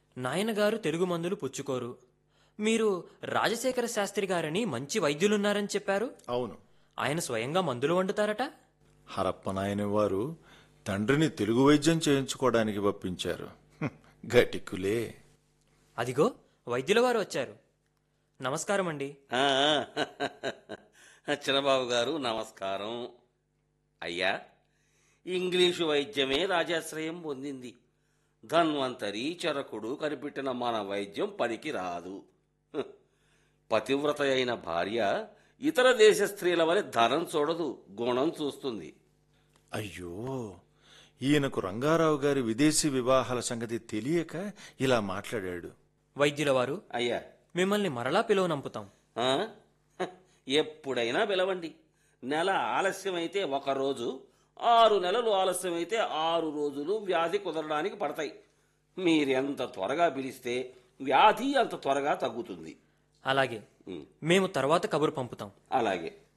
నాయనగారు తెలుగు మందులు పుచ్చుకోరు మీరు రాజశేఖర శాస్త్రి గారని మంచి వైద్యులున్నారని చెప్పారు అవును ఆయన స్వయంగా మందులు వండుతారట హరప్ప నాయని వారు తండ్రిని తెలుగు వైద్యం చేయించుకోవడానికి పంపించారు హ్మ్, గటికులే అదిగో వైద్యుల వారు వచ్చారు నమస్కారం అండి ఆ, చిన్నబాబు గారు నమస్కారం అయ్యా ఇంగ్లీషు వైద్యమే రాజాశ్రయం పొందింది ధన్వంతరి చరకుడు కనిపెట్టిన మన వైద్యం పనికి రాదు హ్. పతివ్రత అయిన భార్య ఇతర దేశ స్త్రీల వలె ధనం చూడదు గుణం చూస్తుంది అయ్యో ఈయనకు రంగారావు గారి విదేశీ వివాహాల సంగతి తెలియక ఇలా మాట్లాడాడు వైద్యుల వారు అయ్యా మిమ్మల్ని మరలా పిలువనంపుతాం ఆ? హ, ఎప్పుడైనా పిలవండి నెల ఆలస్యమైతే ఒక రోజు ఆరు నెలలు ఆలస్యమైతే ఆరు రోజులు వ్యాధి కుదరడానికి పడతాయి మీరెంత త్వరగా పిలిస్తే వ్యాధి అంత త్వరగా తగ్గుతుంది అలాగే ఉమ్, మేము తర్వాత కబురు పంపుతాం అలాగే